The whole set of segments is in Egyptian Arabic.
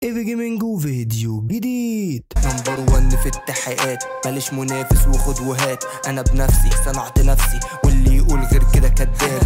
ايفي جيمنج وفيديو جديد نمبر ون في التحقيقات ماليش منافس وخد وهات انا بنفسي صنعت نفسي واللي يقول غير كده كداب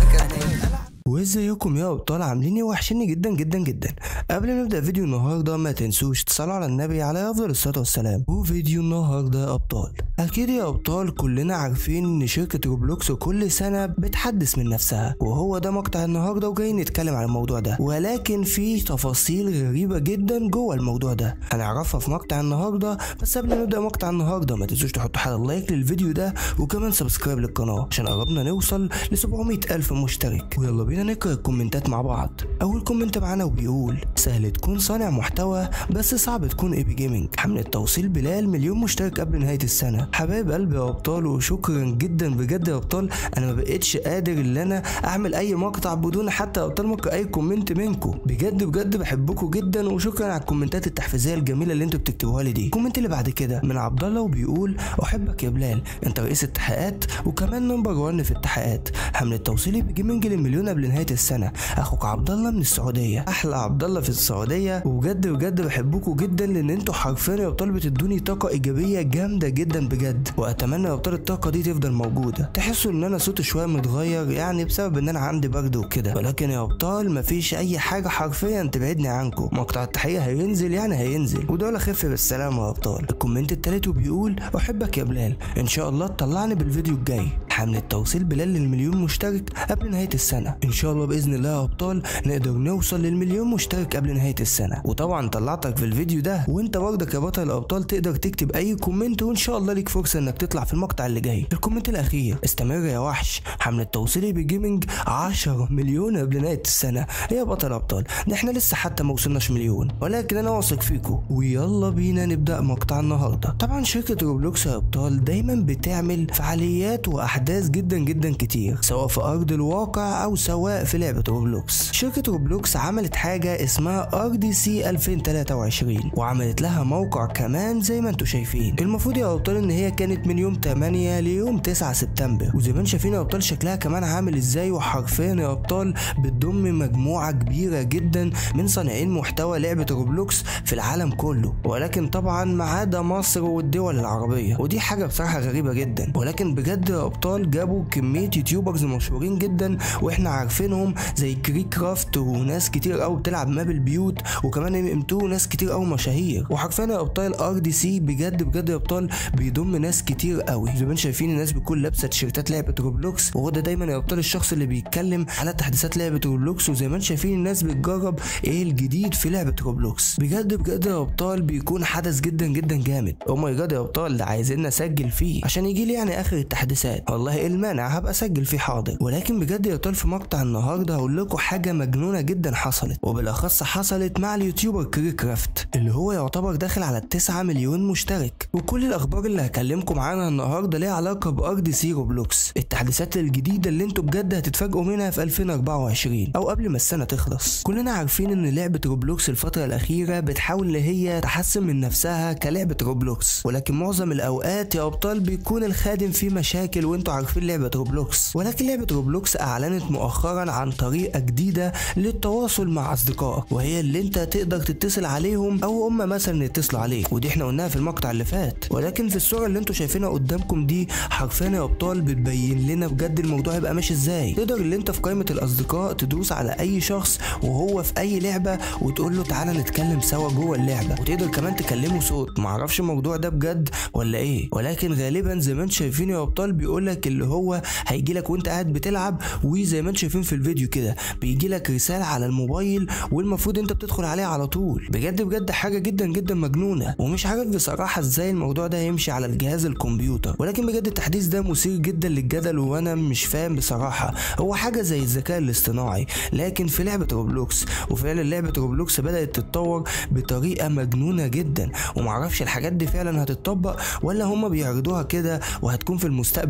وازيكم يا ابطال عاملين ايه وحشني جدا جدا جدا قبل ما نبدا فيديو النهارده ما تنسوش تصلوا على النبي عليه افضل الصلاه والسلام وفيديو النهارده يا ابطال اكيد يا ابطال كلنا عارفين ان شركه روبلوكس كل سنه بتحدث من نفسها وهو ده مقطع النهارده وجاي نتكلم عن الموضوع ده ولكن في تفاصيل غريبه جدا جوه الموضوع ده هنعرفها في مقطع النهارده بس قبل ما نبدا مقطع النهارده ما تنسوش تحطوا حاجه لايك للفيديو ده وكمان سبسكرايب للقناه عشان قربنا نوصل ل 700 الف مشترك ويلا بينا نقرا الكومنتات مع بعض اول كومنت معانا وبيقول سهل تكون صانع محتوى بس صعب تكون ايبي جيمنج حملة توصيل بلال مليون مشترك قبل نهاية السنة حبايب قلبي يا ابطال وشكرا جدا بجد يا ابطال انا ما بقتش قادر ان انا اعمل اي مقطع بدون حتى يا ابطال ممكن اي كومنت منكم بجد بجد بحبكم جدا وشكرا على الكومنتات التحفيزية الجميلة اللي انتوا بتكتبوها لي دي الكومنت اللي بعد كده من عبد الله وبيقول احبك يا بلال انت رئيس التحقيقات وكمان نمبر 1 في التحقيقات حملة توصيلي بجيمنج للمليون قبل نهاية السنة اخوك عبد الله من السعودية احلى عبد الله في السعودية وبجد بجد بحبكم جدا لان انتوا حرفيا يا ابطال بتدوني طاقة ايجابية جامدة جدا بجد واتمنى يا ابطال الطاقة دي تفضل موجودة تحسوا ان انا صوتي شوية متغير يعني بسبب ان انا عندي برد وكده ولكن يا ابطال مفيش اي حاجة حرفيا تبعدني عنكم مقطع التحية هينزل يعني هينزل ودول خف بالسلامة يا ابطال الكومنت التالت بيقول احبك يا بلال ان شاء الله تطلعني بالفيديو الجاي حملة توصيل بلال للمليون مشترك قبل نهاية السنة ان شاء الله باذن الله يا ابطال نقدر نوصل للمليون مشترك قبل نهاية السنة وطبعا طلعتك في الفيديو ده وانت برضك يا بطل الابطال تقدر تكتب اي كومنت وان شاء الله ليك فرصة انك تطلع في المقطع اللي جاي الكومنت الاخير استمر يا وحش حملة توصيلي بجيمنج 10 مليون قبل نهاية السنة يا بطل الابطال ده احنا لسه حتى ما وصلناش مليون ولكن انا واثق فيكم ويلا بينا نبدا مقطع النهارده طبعا شركة روبلوكس يا ابطال دايما بتعمل فعاليات واحداث جدا جدا كتير سواء في ارض الواقع او سواء في لعبة روبلوكس شركة روبلوكس عملت حاجة اسمها ار دي سي 2023 وعملت لها موقع كمان زي ما انتم شايفين المفروض يا ابطال ان هي كانت من يوم 8 ليوم 9 سبتمبر وزي ما انتم شايفين يا ابطال شكلها كمان عامل ازاي وحرفيا يا ابطال بتضم مجموعة كبيرة جدا من صانعين محتوى لعبة روبلوكس في العالم كله ولكن طبعا ما عدا مصر والدول العربية ودي حاجة بصراحة غريبة جدا ولكن بجد يا ابطال جابوا كمية يوتيوبرز مشهورين جدا واحنا عارفينهم زي كريك كرافت وناس كتير قوي بتلعب ماب البيوت وكمان ام ام 2 وناس كتير قوي مشاهير وحرفيا يا ابطال ار دي سي بجد بجد يا ابطال بيضم ناس كتير قوي زي ما انتم شايفين الناس بتكون لابسه تيشيرتات لعبه روبلوكس وهو ده دايما يا ابطال الشخص اللي بيتكلم على تحديثات لعبه روبلوكس وزي ما انتم شايفين الناس بتجرب ايه الجديد في لعبه روبلوكس بجد بجد يا ابطال بيكون حدث جدا جدا جامد او ماي جاد يا ابطال ده عايزين اسجل فيه عشان يجي لي يعني اخر التحديثات والله ايه المانع هبقى اسجل فيه حاضر ولكن بجد يا ابطال في مقطع النهارده هقول لكم حاجه مجنونه جدا حصلت وبالاخص حصلت مع اليوتيوبر كريك كرافت اللي هو يعتبر داخل على 9 مليون مشترك وكل الاخبار اللي هكلمكم عنها النهارده ليها علاقه بار دي سي روبلوكس التحديثات الجديده اللي انتوا بجد هتتفاجئوا منها في 2024 او قبل ما السنه تخلص كلنا عارفين ان لعبه روبلوكس الفتره الاخيره بتحاول ان هي تحسن من نفسها كلعبه روبلوكس ولكن معظم الاوقات يا ابطال بيكون الخادم فيه مشاكل وانتوا عارفين لعبه روبلوكس ولكن لعبه روبلوكس اعلنت مؤخرا عن طريقه جديده للتواصل مع اصدقائك وهي اللي انت تقدر تتصل عليهم او هم مثلا يتصلوا عليك ودي احنا قلناها في المقطع اللي فات ولكن في الصوره اللي انتوا شايفينها قدامكم دي حرفيا يا ابطال بتبين لنا بجد الموضوع هيبقى ماشي ازاي تقدر اللي انت في قائمه الاصدقاء تدوس على اي شخص وهو في اي لعبه وتقول له تعالى نتكلم سوا جوه اللعبه وتقدر كمان تكلمه صوت معرفش الموضوع ده بجد ولا ايه ولكن غالبا زي ما انتوا شايفين يا ابطال بيقول لك اللي هو هيجي لك وانت قاعد بتلعب وزي ما انتوا شايفين في الفيديو كده بيجي لك رساله على الموبايل والمفروض انت بتدخل عليها على طول بجد بجد حاجه جدا جدا مجنونه ومش عارف بصراحه ازاي الموضوع ده يمشي على الجهاز الكمبيوتر ولكن بجد التحديث ده مثير جدا للجدل وانا مش فاهم بصراحه هو حاجه زي الذكاء الاصطناعي لكن في لعبه روبلوكس وفعلا لعبه روبلوكس بدات تتطور بطريقه مجنونه جدا ومعرفش الحاجات دي فعلا هتتطبق ولا هما بيعرضوها كده وهتكون في المستقبل البعيد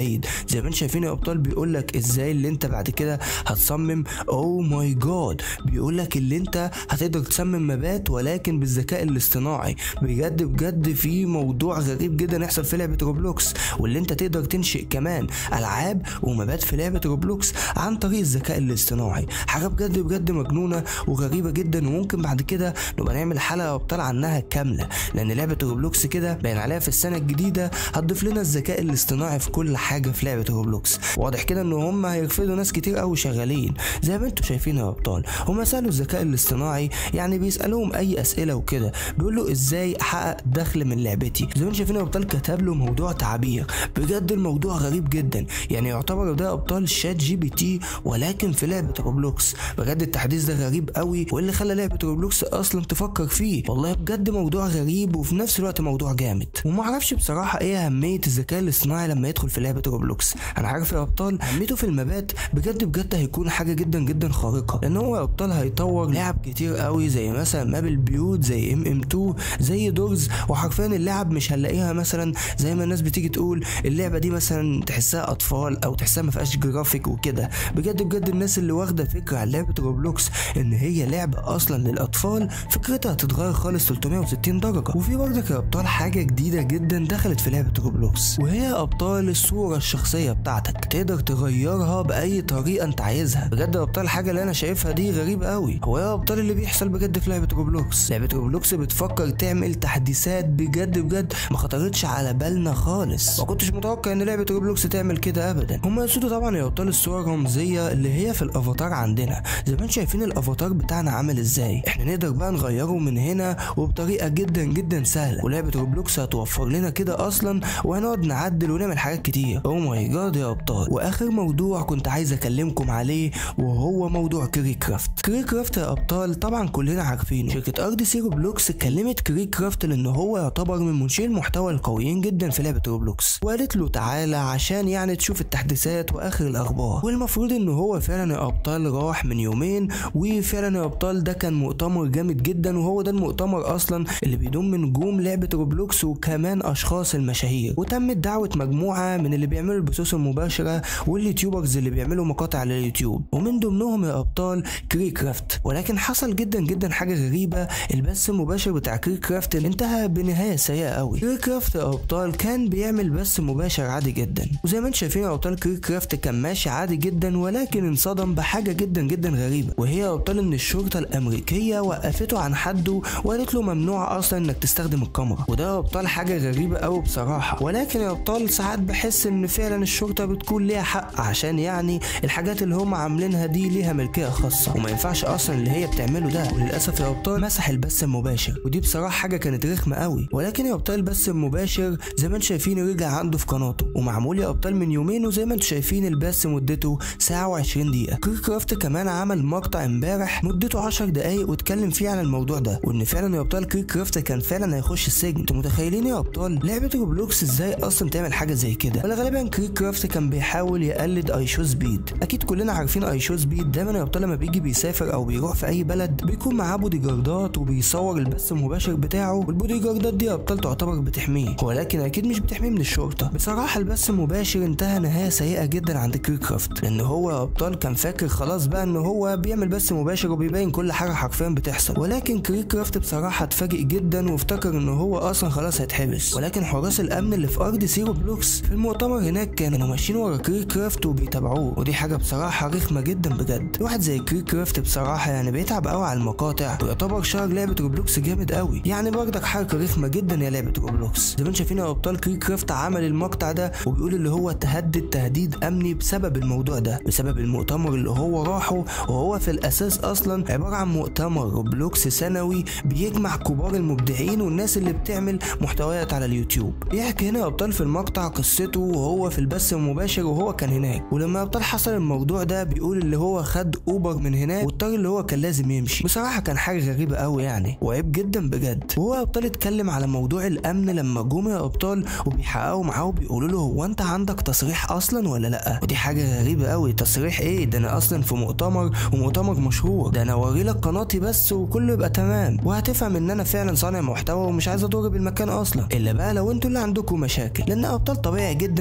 جيد زي ما انتم شايفين يا ابطال بيقول لك ازاي اللي انت بعد كده هتصمم او ماي جاد بيقول لك اللي انت هتقدر تصمم مبات ولكن بالذكاء الاصطناعي بجد بجد في موضوع غريب جدا يحصل في لعبه روبلوكس واللي انت تقدر تنشئ كمان العاب ومبات في لعبه روبلوكس عن طريق الذكاء الاصطناعي حاجه بجد بجد مجنونه وغريبه جدا وممكن بعد كده نبقى نعمل حلقه ابطال عنها كامله لان لعبه روبلوكس كده باين عليها في السنه الجديده هتضيف لنا الذكاء الاصطناعي في كل حاجه في لعبه روبلوكس واضح كده ان هم هيرفضوا ناس كتير قوي شغالين زي ما انتم شايفين يا ابطال هم سالوا الذكاء الاصطناعي يعني بيسالوهم اي اسئله وكده بيقول له ازاي احقق دخل من لعبتي زي ما انتم شايفين يا ابطال كتب له موضوع تعبير بجد الموضوع غريب جدا يعني يعتبر ده ابطال شات جي بي تي ولكن في لعبه روبلوكس بجد التحديث ده غريب قوي واللي خلى لعبه روبلوكس اصلا تفكر فيه والله بجد موضوع غريب وفي نفس الوقت موضوع جامد وما اعرفش بصراحه ايه اهميه الذكاء الاصطناعي لما يدخل في لعبه روبلوكس انا عارف يا ابطال اهميته في المبات بجد بجد هيكون حاجه جدا جدا خارقه لان هو يا ابطال هيطور لعب كتير قوي زي مثلا ماب البيوت زي ام ام 2 زي دورز وحرفيا اللعب مش هنلاقيها مثلا زي ما الناس بتيجي تقول اللعبه دي مثلا تحسها اطفال او تحسها ما فيهاش جرافيك وكده بجد بجد الناس اللي واخده فكره عن لعبه روبلوكس ان هي لعبه اصلا للاطفال فكرتها هتتغير خالص 360 درجه وفي برضك يا ابطال حاجه جديده جدا دخلت في لعبه روبلوكس وهي يا ابطال الصوره الشخصيه بتاعتك تقدر تغيرها باي طريقه انت عايزها بجد يا ابطال الحاجه اللي انا شايفها دي غريبه قوي هو يا ابطال اللي بيحصل بجد في لعبه روبلوكس لعبه روبلوكس بتفكر تعمل تحديثات بجد بجد ما خطرتش على بالنا خالص ما كنتش متوقع ان لعبه روبلوكس تعمل كده ابدا هم يقصدوا طبعا يا ابطال الصور الرمزيه اللي هي في الافاتار عندنا زي ما انتم شايفين الافاتار بتاعنا عامل ازاي احنا نقدر بقى نغيره من هنا وبطريقه جدا جدا سهله ولعبه روبلوكس هتوفر لنا كده اصلا وهنقعد نعدل ونعمل حاجات كتير او ماي جاد يا ابطال واخر موضوع كنت عايز اكلمكم عليه وهو موضوع كري كرافت كري كرافت يا ابطال طبعا كلنا عارفينه شركه ار دي سي روبلوكس كلمت كري كرافت لان هو يعتبر من منشئي المحتوى القويين جدا في لعبه روبلوكس وقالت له تعالى عشان يعني تشوف التحديثات واخر الاخبار والمفروض ان هو فعلا يا ابطال راح من يومين وفعلا يا ابطال ده كان مؤتمر جامد جدا وهو ده المؤتمر اصلا اللي بيضم نجوم لعبه روبلوكس وكمان اشخاص المشاهير وتمت دعوه مجموعه من اللي بيعملوا البثوث المباشره واليوتيوبرز اللي بيعملوا مقاطع على اليوتيوب ومن ضمنهم يا ابطال كري كرافت ولكن حصل جدا جدا حاجه غريبه البث المباشر بتاع كري كرافت انتهى بنهايه سيئه قوي كري كرافت يا ابطال كان بيعمل بث مباشر عادي جدا وزي ما انتم شايفين يا ابطال كري كرافت كان ماشي عادي جدا ولكن انصدم بحاجه جدا جدا غريبه وهي يا ابطال ان الشرطه الامريكيه وقفته عن حده وقالت له ممنوع اصلا انك تستخدم الكاميرا وده يا ابطال حاجه غريبه قوي بصراحه ولكن يا ابطال ساعات بحس ان فعلا الشرطه بتكون ليها حق عشان يعني الحاجات اللي هم عاملينها دي ليها ملكيه خاصه وما ينفعش اصلا اللي هي بتعمله ده وللاسف يا ابطال مسح البث المباشر ودي بصراحه حاجه كانت رخمه قوي ولكن يا ابطال البث المباشر زي ما انتم شايفين رجع عنده في قناته ومعمول يا ابطال من يومين وزي ما انتم شايفين البث مدته ساعه و20 دقيقه كري كرافت كمان عمل مقطع امبارح مدته 10 دقايق واتكلم فيه عن الموضوع ده وان فعلا يا ابطال كري كرافت كان فعلا هيخش السجن انتوا متخيلين يا ابطال لعبه روبلوكس ازاي اصلا تعمل حاجه زي كده ولا غالبا كري كرافت كان بيحاول يقلد ايشو سبيد اكيد كلنا عارفين ايشو سبيد دايما يا ابطال لما بيجي بيسافر او بيروح في اي بلد بيكون معاه بودي جاردات وبيصور البث المباشر بتاعه والبودي جاردات دي يا ابطال تعتبر بتحميه ولكن اكيد مش بتحميه من الشرطه بصراحه البث المباشر انتهى نهايه سيئه جدا عند كري كرافت لان هو يا ابطال كان فاكر خلاص بقى ان هو بيعمل بث مباشر وبيبين كل حاجه حرفيا بتحصل ولكن كري كرافت بصراحه اتفاجئ جدا وافتكر ان هو اصلا خلاص هيتحبس ولكن حراس الامن اللي في ارض سيرو بلوكس في المؤتمر هناك كانوا ماشيين ورا كري كرافت وبيتابعوه ودي حاجه بصراحه رخمه جدا بجد واحد زي كري كرافت بصراحه يعني بيتعب قوي على المقاطع ويعتبر شهر لعبه روبلوكس جامد قوي يعني برضك حركه رخمه جدا يا لعبه روبلوكس زي ما انتم شايفين يا ابطال كري كرافت عمل المقطع ده وبيقول اللي هو تهدد تهديد امني بسبب الموضوع ده بسبب المؤتمر اللي هو راحه وهو في الاساس اصلا عباره عن مؤتمر روبلوكس سنوي بيجمع كبار المبدعين والناس اللي بتعمل محتويات على اليوتيوب بيحكي هنا يا ابطال في المقطع قصته وهو في البث المباشر وهو كان هناك ولما يا ابطال حصل الموضوع ده بيقول اللي هو خد اوبر من هناك واضطر اللي هو كان لازم يمشي بصراحه كان حاجه غريبه قوي يعني وعيب جدا بجد وهو يا ابطال اتكلم على موضوع الامن لما جم يا ابطال وبيحققوا معاه وبيقولوا له هو انت عندك تصريح اصلا ولا لا ودي حاجه غريبه قوي تصريح ايه ده انا اصلا في مؤتمر ومؤتمر مشهور ده انا اوري لك قناتي بس وكله يبقى تمام وهتفهم ان انا فعلا صانع محتوى ومش عايز اضر بالمكان اصلا الا بقى لو انتوا اللي عندكم مشاكل لان ابطال طبيعي جدا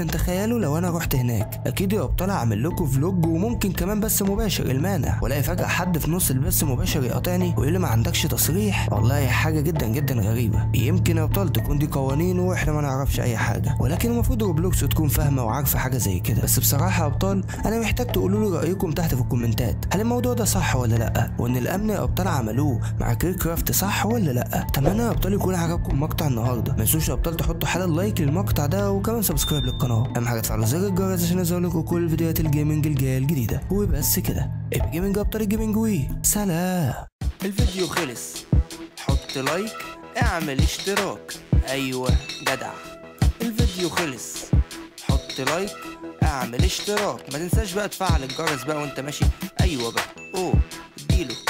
جدا تخيلوا لو انا رحت هناك اكيد يا ابطال هعمل لكم فلوج وممكن كمان بس مباشر المانع والاقي فجاه حد في نص البث مباشر يقاطعني ويقول لي ما عندكش تصريح والله حاجه جدا جدا غريبه يمكن يا ابطال تكون دي قوانين واحنا ما نعرفش اي حاجه ولكن المفروض روبلوكس تكون فاهمه وعارفه حاجه زي كده بس بصراحه يا ابطال انا محتاج تقولوا لي رايكم تحت في الكومنتات هل الموضوع ده صح ولا لا وان الامن يا ابطال عملوه مع كريك كرافت صح ولا لا اتمنى يا ابطال يكون عجبكم مقطع النهارده ما تنسوش يا ابطال تحطوا حاله لايك للمقطع ده وكمان سبسكرايب للقناه اهم حاجه تفعلوا زر الجرس عشان يظهر لكم كل فيديوهات الجيمنج الجايه الجديده وبس كده ابقى جيمنج ابطال الجيمنج وي سلام الفيديو خلص حط لايك اعمل اشتراك ايوه جدع الفيديو خلص حط لايك اعمل اشتراك ما تنساش بقى تفعل الجرس بقى وانت ماشي ايوه بقى اوه اديله